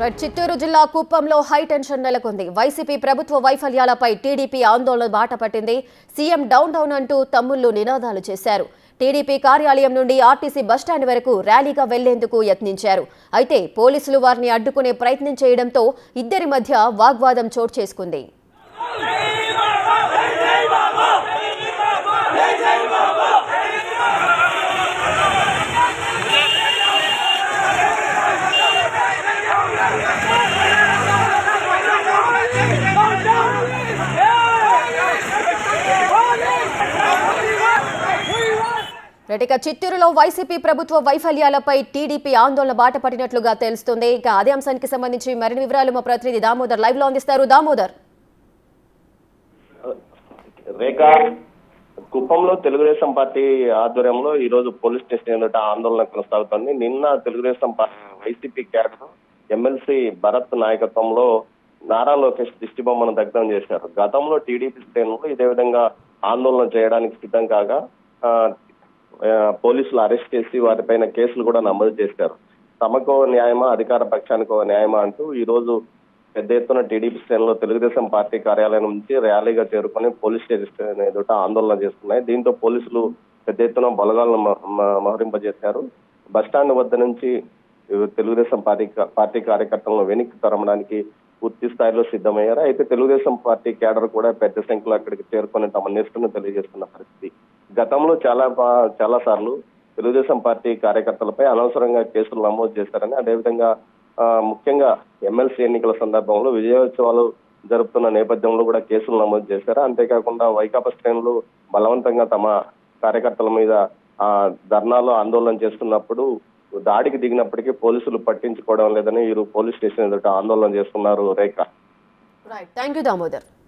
right, Chittoor జిల్లా కుప్పంలో high tension నెలకొంది వైసీపీ ప్రభుత్వ వైఫల్యాలపై టీడీపీ ఆందోళన బాట పట్టింది సీఎం డౌన్ డౌన్ అంటూ తమ్ముళ్లు నినాదాలు చేశారు టీడీపీ కార్యాలయం నుండి ఆర్టీసీ బస్టాండ్ వరకు ర్యాలీగా వెళ్లేందుకు యత్నించారు అయితే పోలీసులు వారిని అడ్డుకునే ప్రయత్నం చేయడంతో ఇద్దరి మధ్య వాగ్వాదం చోటు చేసుకుంది రైట్, ఇక చిత్తూరులో వైసీపీ ప్రభుత్వ వైఫల్యాలపై టీడీపీ ఆందోళన బాట పట్టినట్లుగా తెలుస్తుంది ఇక అదే అంశానికి సంబంధించి మరిన్ని వివరాలు మా ప్రతినిధి దామోదర్ లైవ్ లో అందిస్తారు దామోదర్ రేఖ కుప్పంలో తెలుగుదేశం పార్టీ ఆధ్వర్యంలో ఈ రోజు పోలీస్ స్టేషన్ ఎదుట ఆందోళన కొనసాగుతోంది నిన్న Telugu Desam party YCP cadre MLC Bharat నాయకత్వంలో నారా లోకేష్ దిష్టిబొమ్మను దగ్ధం చేశారు గతంలో టీడీపీ శ్రేణులు ఇదే విధంగా ఆందోళన చేయడానికి సిద్ధం కాగా ఆ, ఆ, పోలీసులు అరెస్ట్ చేసి వారిపైన కేసులు కూడా నమోదు చేశారు తమకో న్యాయమా అధికార పక్షానికో న్యాయమా అంటూ ఈ రోజు పెద్ద ఎత్తున టీడీపీ శ్రేణులు తెలుగుదేశం పార్టీ కార్యాలయం నుంచి ర్యాలీగా చేరుకొని పోలీస్ స్టేషన్ ఎదుట ఆందోళన చేస్తున్నాయి దీంతో పోలీసులు పెద్ద ఎత్తున బలగాలను మ- మ- మోహరింపజేశారు బస్టాండ్ వద్ద నుంచి తెలుగుదేశం పార్టీ పార్టీ కార్యకర్తలను వెనక్కి తరమడానికి పూర్తి స్థాయిలో సిద్ధమయ్యారు అయితే తెలుగుదేశం పార్టీ కేడర్ కూడా పెద్ద సంఖ్యలో అక్కడికి చేరుకొని తమ నిరసన తెలియజేస్తున్న పరిస్థితి గతంలో చాలా బా- చాలా సార్లు తెలుగుదేశం పార్టీ కార్యకర్తలపై అనవసరంగా కేసులు నమోదు చేశారని అదేవిధంగా ఆ, ముఖ్యంగా ఎమ్మెల్సీ ఎన్నికల సందర్భంలో విజయోత్సవాలు జరుపుతున్న నేపథ్యంలో కూడా కేసులు నమోదు చేశారు అంతేకాకుండా వైకాపా శ్రేణులు బలవంతంగా తమ కార్యకర్తల మీద ఆ ధర్నాలు ఆందోళన చేస్తున్నప్పుడు దాడికి దిగినప్పటికీ పోలీసులు పట్టించుకోవడం లేదని వీరు పోలీస్ స్టేషన్ ఎదుట ఆందోళన చేస్తున్నారు Rekha right thank you Damodar